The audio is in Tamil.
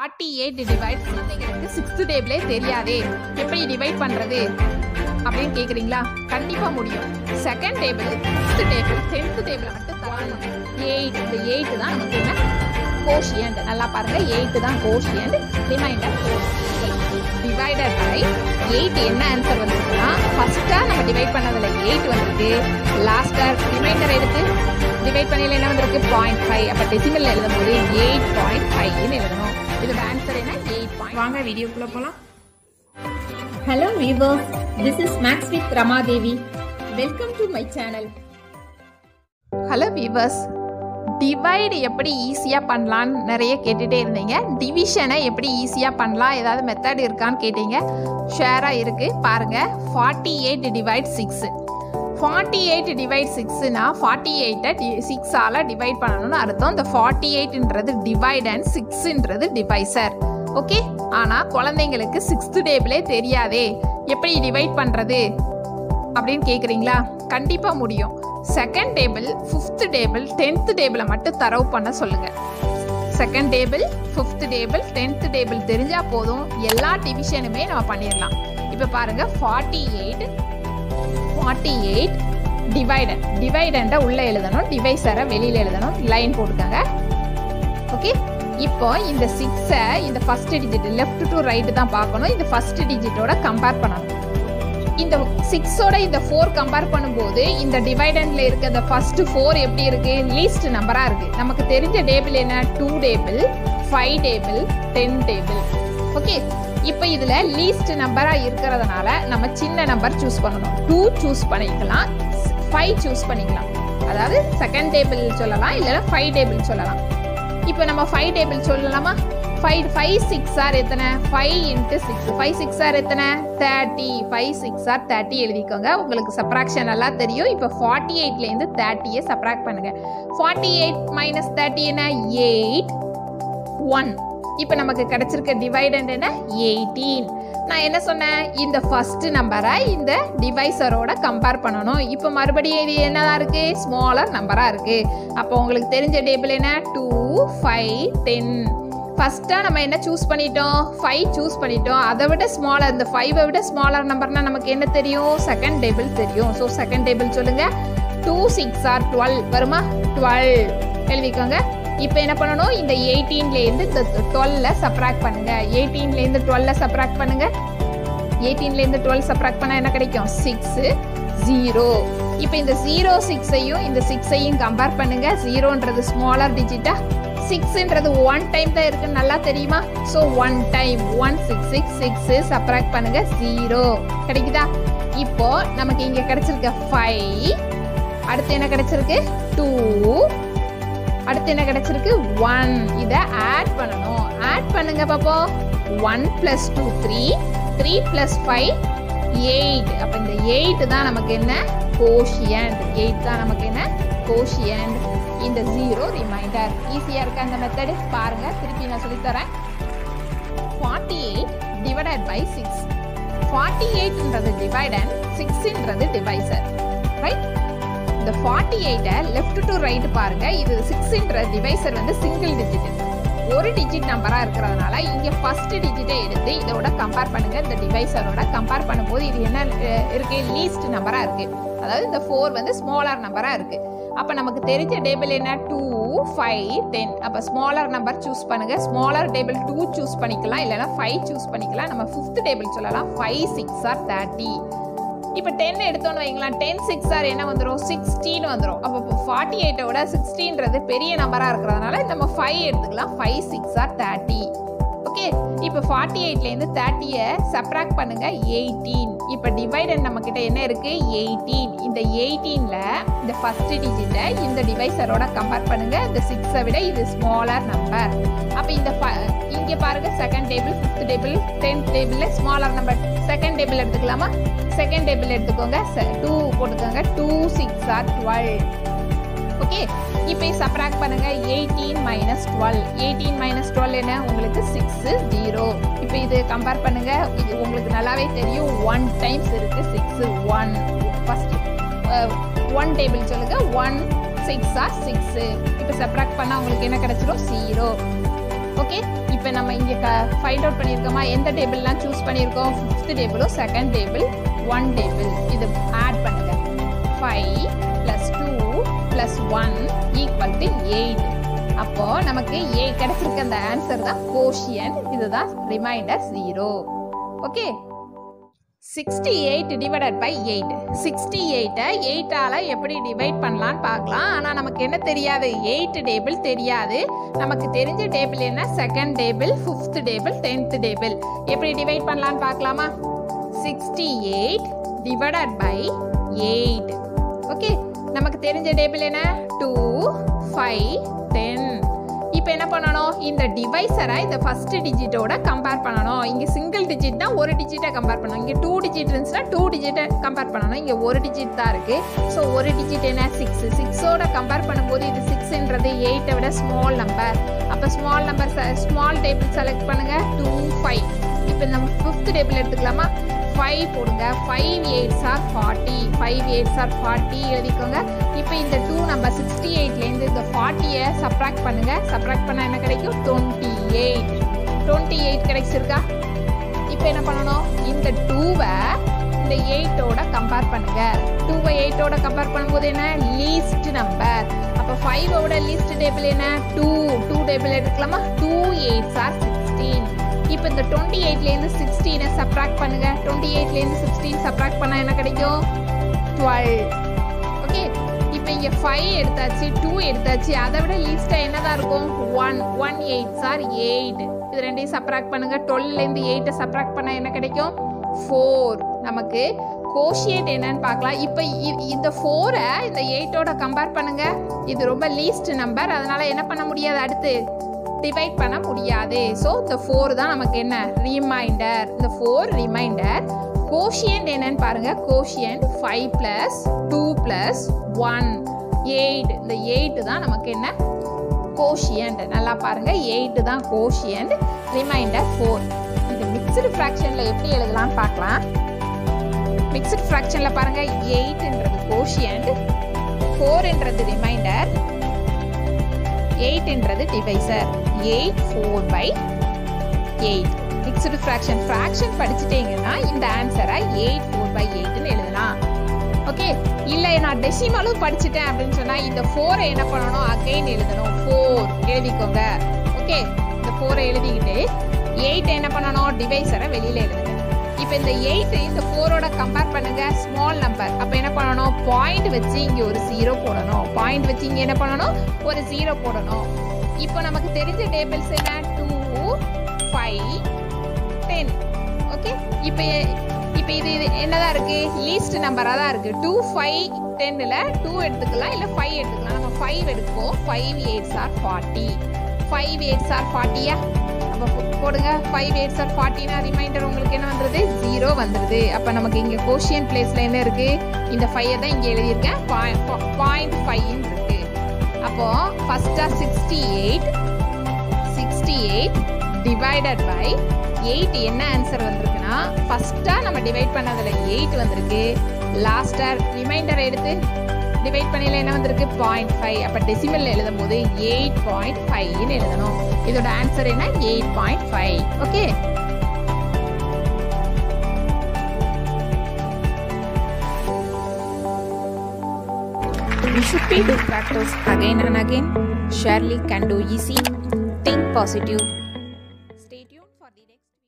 ஃபார்ட்டி எயிட் டிவைட் குழந்தைங்களுக்கு சிக்ஸ்த் டேபிளே தெரியாதே எப்படி டிவைட் பண்ணுறது அப்படின்னு கேட்குறீங்களா கண்டிப்பாக முடியும் second table fifth table tenth table மட்டும் தரணும் எயிட் இந்த எயிட் தான் நமக்கு என்ன கோஷியன்ட் நல்லா பாருங்க எயிட் தான் quotient remainder divided by eight என்ன ஆன்சர் வந்திருக்குன்னா ஃபர்ஸ்டா நம்ம டிவைட் பண்ணதுல எயிட் வந்திருக்கு லாஸ்டா ரிமைண்டர் எடுத்து டிவைட் பண்ணல என்ன வந்திருக்கு பாயிண்ட் ஃபைவ் அப்போ டெசிமல்ல எழுதும் போது எயிட் பாயிண்ட் ஃபைவ்னு எழுதணும் இதோட ஆன்சர் என்ன எயிட் பாயிண்ட் வாங்க வீடியோக்குள்ள போலாம் Hello viewers, this is Max with Ramadevi. Welcome to my channel. Hello viewers divide எப்படி ஈஸியாக பண்ணலான்னு நிறைய கேட்டுகிட்டே இருந்தீங்க டிவிஷனை எப்படி ஈஸியாக பண்ணலாம் ஏதாவது மெத்தட் இருக்கான்னு கேட்டீங்க ஷேராக இருக்குது பாருங்கள் forty eight divide six forty eight divide சிக்ஸ்னா ஃபார்ட்டி எயிட்டை டி சிக்ஸால் டிவைட் பண்ணணும்னு அர்த்தம் இந்த ஃபார்ட்டி எயிட்ன்றது டிவைட் அண்ட் சிக்ஸுன்றது டிவைசர் ஓகே ஆனால் குழந்தைங்களுக்கு சிக்ஸ்த் டேபிளே தெரியாதே எப்படி டிவைட் பண்ணுறது அப்படின்னு கேட்குறீங்களா கண்டிப்பாக முடியும் second table fifth table tenth டேபிளை மட்டும் தரவு பண்ண சொல்லுங்க second table fifth table tenth table தெரிஞ்சா போதும் எல்லா டிவிஷனுமே நம்ம பண்ணிடலாம் இப்போ பாருங்க forty eight forty eight dividend டிவைடண்டை உள்ள எழுதணும் டிவைசரை வெளியில் எழுதணும் லைன் போட்டுக்கோங்க ஓகே இப்போ இந்த சிக்ஸை இந்த first digit left to right தான் பார்க்கணும் இந்த ஃபர்ஸ்ட் டிஜிட்டோட கம்பேர் பண்ணணும் இந்த சிக்ஸோட இந்த ஃபோர் கம்பேர் பண்ணும்போது இந்த டிவைடன்ல இருக்க இந்த ஃபர்ஸ்ட் ஃபோர் எப்படி இருக்கு லீஸ்ட் நம்பரா இருக்கு நமக்கு தெரிஞ்ச டேபிள் என்ன two table five table ten table okay இப்போ இதுல லீஸ்ட் நம்பரா இருக்கிறதுனால நம்ம சின்ன நம்பர் சூஸ் பண்ணணும் டூ சூஸ் பண்ணிக்கலாம் ஃபைவ் சூஸ் பண்ணிக்கலாம் அதாவது செகண்ட் டேபிள் சொல்லலாம் இல்லைன்னா ஃபைவ் டேபிள் சொல்லலாம் இப்போ நம்ம ஃபைவ் டேபிள் சொல்லலாமா ஃபைவ் ஃபைவ் சிக்ஸ் ஆர் எத்தனை five into six five six are எத்தனை thirty five six are thirty எழுதிக்கோங்க உங்களுக்கு சப்ராக்ஷன் நல்லா தெரியும் இப்போ ஃபார்ட்டி எயிட்லேருந்து தேர்ட்டியை சப்ராக்ட் பண்ணுங்க ஃபார்ட்டி எயிட் மைனஸ் தேர்ட்டி என்ன எயிட் ஒன் இப்போ நமக்கு கிடைச்சிருக்க டிவைடண்ட் என்ன எயிட்டீன் நான் என்ன சொன்னேன் இந்த ஃபர்ஸ்ட் நம்பரை இந்த டிவைசரோட கம்பேர் பண்ணணும் இப்போ மறுபடியும் இது என்னதான் இருக்கு ஸ்மாலர் நம்பரா இருக்கு அப்போ உங்களுக்கு தெரிஞ்ச டேபிள் என்ன டூ ஃபைவ் டென் ஃபர்ஸ்ட்டாக நம்ம என்ன சூஸ் பண்ணிட்டோம் ஃபைவ் சூஸ் பண்ணிட்டோம் அதை விட ஸ்மாலர் இந்த ஃபைவை விட ஸ்மாலர் நம்பர்னா நமக்கு என்ன தெரியும் செகண்ட் டேபிள் தெரியும் ஸோ செகண்ட் டேபிள் சொல்லுங்க டூ சிக்ஸ் ஆர் டுவெல் வருமா டுவெல் எழுதிக்கோங்க இப்போ என்ன பண்ணணும் இந்த எயிட்டீன்லேருந்து இந்த டுவெல்ல சப்ராக்ட் பண்ணுங்க எயிட்டீன்லேருந்து டுவெல்ல சப்ராக்ட் பண்ணுங்க எயிட்டீன்லேருந்து டுவெல் சப்ராக்ட் பண்ணால் என்ன கிடைக்கும் சிக்ஸு ஜீரோ இப்போ இந்த ஜீரோ சிக்ஸையும் இந்த சிக்ஸையும் கம்பேர் பண்ணுங்க ஜீரோன்றது ஸ்மாலர் டிஜிட்டா சிக்ஸ்ன்றது ஒன் டைம் தான் இருக்குன்னு நல்லா தெரியுமா so one time one six six six subtract பண்ணுங்க ஜீரோ கிடைக்குதா இப்போ நமக்கு இங்க கிடைச்சிருக்க ஃபைவ் அடுத்து என்ன கிடைச்சிருக்கு டூ அடுத்து என்ன கிடைச்சிருக்கு ஒன் இதை ஆட் பண்ணணும் ஆட் பண்ணுங்க பாப்போம் one plus two three three plus five eight அப்போ இந்த எயிட் தான் நமக்கு என்ன கோஷியன்ட் எயிட் தான் நமக்கு என்ன கோஷியன்ட் இந்த ஜீரோ ரிமைண்டர் ஈஸியா இருக்க அந்த மெத்தடு பாருங்க திருப்பி நான் சொல்லித்தரேன் forty eight divided by six forty எயிட்ன்றது டிவைடன் சிக்ஸ்ன்றது டிவைசர் ரைட் இந்த ஃபார்ட்டி எயிட்டை லெஃப்ட் டு ரைட் பாருங்க இது சிக்ஸ்ன்ற டிவைசர் வந்து சிங்கிள் டிஜிட் ஒரு டிஜிட் நம்பரா இருக்கிறதுனால இங்க ஃபர்ஸ்ட் டிஜிட்டை எடுத்து இதோட கம்பேர் பண்ணுங்க இந்த டிவைசரோட கம்பேர் பண்ணும்போது இது என்ன அஹ், இருக்கு லீஸ்ட் நம்பரா இருக்கு அதாவது இந்த ஃபோர் வந்து ஸ்மாலர் நம்பரா இருக்கு அப்ப நமக்கு தெரிஞ்ச டேபிள் என்ன டூ ஃபைவ் டென் அப்ப ஸ்மாலர் நம்பர் சூஸ் பண்ணுங்க ஸ்மாலர் டேபிள் டூ சூஸ் பண்ணிக்கலாம் இல்லைன்னா ஃபைவ் சூஸ் பண்ணிக்கலாம் நம்ம ஃபிஃப்த் டேபிள் சொல்லலாம் ஃபைவ் சிக்ஸ் ஆர் தேர்ட்டி இப்போ டென் எடுத்தோன்னு வைங்களேன் டென் சிக்ஸ் ஆர் என்ன வந்துடும் சிக்ஸ்டீன் வந்துடும் அப்போ ஃபார்ட்டி எயிட்டோட சிக்ஸ்டீன்றது பெரிய நம்பராக இருக்கிறதுனால நம்ம ஃபைவ் எடுத்துக்கலாம் five six are thirty okay இப்போ ஃபார்ட்டி எயிட்லேருந்து தேர்ட்டியை சப்ராக்ட் பண்ணுங்க எயிட்டீன் இப்போ டிவைடன் நம்ம கிட்ட என்ன இருக்கு எயிட்டீன் இந்த எயிட்டீன்ல இந்த ஃபர்ஸ்ட் டிஜிட்டை இந்த டிவைசரோட கம்பேர் பண்ணுங்க இந்த சிக்ஸை விட இது ஸ்மாலர் நம்பர் அப்போ இந்த ஃப- இங்க பாருங்க second table fifth table tenth டேபிள்ல ஸ்மாலர் நம்பர் செகண்ட் டேபிள் எடுத்துக்கலாமா செகண்ட் டேபிள் எடுத்துக்கோங்க டூ போட்டுக்கோங்க two six are twelve okay இப்போ சப்ராக்ட் பண்ணுங்க eighteen minus twelve eighteen minus twelve என்ன உங்களுக்கு சிக்ஸ் ஜீரோ இப்போ இது கம்பேர் பண்ணுங்க இது உங்களுக்கு நல்லாவே தெரியும் ஒன் டைம்ஸ் இருக்கு six one first one table சொல்லுங்க ஒன் சிக்ஸ் ஆர் சிக்ஸ் இப்போ சப்ராக்ட் பண்ணால் உங்களுக்கு என்ன கிடைச்சிரும் ஜீரோ ஓகே இப்போ நம்ம இங்கே க ஃபைண்ட் அவுட் பண்ணியிருக்கோமா எந்த டேபிள்லாம் சூஸ் பண்ணியிருக்கோம் ஃபிஃப்த் டேபிளும் செகண்ட் டேபிள் ஒன் டேபிள் இது ஆட் பண்ணுங்க five plus two plus one equal to eight அப்போ நமக்கு ஏ கிடைச்சிருக்க அந்த ஆன்சர் தான் கோஷியன் இதுதான் remainder zero okay sixty eight divided by eight sixty எயிட்டை எயிட்டால் எப்படி டிவைட் பண்ணலான்னு பார்க்கலாம் ஆனால் நமக்கு என்ன தெரியாது எயிட் டேபிள் தெரியாது நமக்கு தெரிஞ்ச டேபிள் என்ன second table fifth table tenth table எப்படி டிவைட் பண்ணலான்னு பார்க்கலாமா sixty eight divided by eight okay நமக்கு தெரிஞ்ச டேபிள் என்ன டூ ஃபைவ் டென் இப்போ என்ன பண்ணணும் இந்த டிவைசரை இந்த ஃபர்ஸ்ட் டிஜிட்டோட கம்பேர் பண்ணணும் இங்கே சிங்கிள் டிஜிட் தான் ஒரு டிஜிட்டை கம்பேர் பண்ணணும் இங்கே டூ டிஜிட் இருந்துச்சுன்னா டூ டிஜிட்டை கம்பேர் பண்ணணும் இங்கே ஒரு டிஜிட் தான் இருக்குது ஸோ ஒரு டிஜிட் என்ன சிக்ஸ் சிக்ஸோட கம்பேர் பண்ணும்போது இது சிக்ஸ்ன்றது எயிட்டை விட ஸ்மால் நம்பர் அப்போ small number small table select பண்ணுங்கள் டூ ஃபைவ் இப்போ நம்ம ஃபிஃப்த் டேபிள் எடுத்துக்கலாமா ஃபைவ் போடுங்க five eights are forty five eights are forty எழுதிக்கோங்க இப்போ இந்த டூ நம்பர் சிக்ஸ்டி எயிட்லேருந்து இந்த ஃபார்ட்டியை சப்ராக்ட் பண்ணுங்க சப்ராக்ட் பண்ணால் என்ன கிடைக்கும் டுவெண்ட்டி எயிட் டுவெண்ட்டி எயிட் கிடைச்சிருக்கா இப்போ என்ன பண்ணணும் இந்த டூவை இந்த எயிட்டோட கம்பேர் பண்ணுங்க டூவை எயிட்டோட கம்பேர் பண்ணும்போது என்ன லீஸ்ட் நம்பர் அப்போ ஃபைவோட லீஸ்ட் டேபிள் என்ன டூ டூ டேபிள் எடுக்கலாமா டூ எயிட்ஸ் ஆர் சிக்ஸ்டீன் இப்போ இந்த டுவெண்ட்டி எயிட்லேருந்து சிக்ஸ்டீனை சப்ராக்ட் பண்ணுங்க டுவெண்ட்டி எயிட்லேருந்து சிக்ஸ்டீன் சப்ராக்ட் பண்ணால் என்ன கிடைக்கும் டுவெல் ஓகே இப்போ இங்கே ஃபைவ் எடுத்தாச்சு டூ எடுத்தாச்சு அதை விட லீஸ்ட்டாக என்னதான் இருக்கும் one one eights are eight இது ரெண்டையும் சப்ராக்ட் பண்ணுங்க டுவெல்லேருந்து எயிட்டை சப்ராக்ட் பண்ணால் என்ன கிடைக்கும் ஃபோர் நமக்கு கோஷியேட் என்னன்னு பார்க்கலாம் இப்போ இந்த ஃபோரை இந்த எயிட்டோட கம்பேர் பண்ணுங்க இது ரொம்ப லீஸ்ட் நம்பர் அதனால என்ன பண்ண முடியாது அடுத்து டிவைட் பண்ண முடியாது ஸோ இந்த ஃபோர் தான் நமக்கு என்ன ரிமைண்டர் இந்த ஃபோர் ரிமைண்டர் கோஷியன்ட் என்னன்னு பாருங்க quotient five plus two plus one eight இந்த எயிட் தான் நமக்கு என்ன கோஷியன்ட் நல்லா பாருங்க எயிட் தான் கோஷியன்ட் ரிமைண்டர் ஃபோர் இது மிக்சடு ஃப்ராக்ஷனில் எப்படி எழுதலாம்னு பார்க்கலாம் மிக்சடு ஃப்ராக்ஷனில் பாருங்க எயிட்ன்றது கோஷியன்ட் ஃபோர்ன்றது ரிமைண்டர் எயிட்ன்றது divisor eight four by eight mixed fraction fraction படிச்சுட்டீங்கன்னா இந்த ஆன்சரை எயிட் ஃபோர் பை எயிட்னு எழுதலாம் ஓகே இல்லை நான் டெசிமலும் படிச்சுட்டேன் அப்படின்னு சொன்னால் இந்த ஃபோரை என்ன பண்ணணும் அகைன் எழுதணும் ஃபோர் எழுதிக்கோங்க ஓகே இந்த ஃபோரை எழுதிக்கிட்டு எயிட் என்ன பண்ணணும் டிவைசரை வெளியில் எழுதுங்க இப்போ இந்த எயிட் இந்த ஃபோரோட கம்பேர் பண்ணுங்க ஸ்மால் நம்பர் அப்போ என்ன பண்ணணும் பாயிண்ட் வச்சு இங்கே ஒரு ஜீரோ போடணும் பாயிண்ட் வச்சு இங்கே என்ன பண்ணணும் ஒரு ஜீரோ போடணும் இப்போ நமக்கு தெரிஞ்ச டேபிள்ஸ் என்ன டூ ஃபைவ் டென் ஓகே இப்போ இப்போ இது இது என்னதான் இருக்கு லீஸ்ட் நம்பராக தான் இருக்கு டூ ஃபைவ் டென்னில் டூ எடுத்துக்கலாம் இல்லை ஃபைவ் எடுத்துக்கலாம் நம்ம ஃபைவ் எடுப்போம் five eights are forty five eights are ஃபார்ட்டியா அப்போ போடுங்க ஃபைவ் எயிட்ஸ் ஆர் ஃபார்ட்டினா ரிமைண்டர் உங்களுக்கு என்ன வந்துருது ஜீரோ வந்துருது அப்போ நமக்கு இங்கே கோஷியன் பிளேஸில் என்ன இருக்கு இந்த ஃபைவை தான் இங்கே எழுதியிருக்கேன் பாயிண்ட் ஃபைவ்னு இருக்கு அப்போ ஃபர்ஸ்டா sixty eight sixty eight divided by eight என்ன ஆன்சர் வந்திருக்குன்னா ஃபர்ஸ்டா நம்ம டிவைட் பண்ணதுல எயிட் வந்திருக்கு லாஸ்டா ரிமைண்டர் எடுத்து டிவைட் பண்ணியில் என்ன வந்திருக்கு பாயிண்ட் ஃபைவ் அப்போ டெசிமலில் எழுதும் போது எயிட் பாயிண்ட் ஃபைவ்னு எழுதணும் இதோட ஆன்சர் என்ன eight point five okay We should be to practice again and again. Surely can do easy. Think positive. Stay tuned for the next.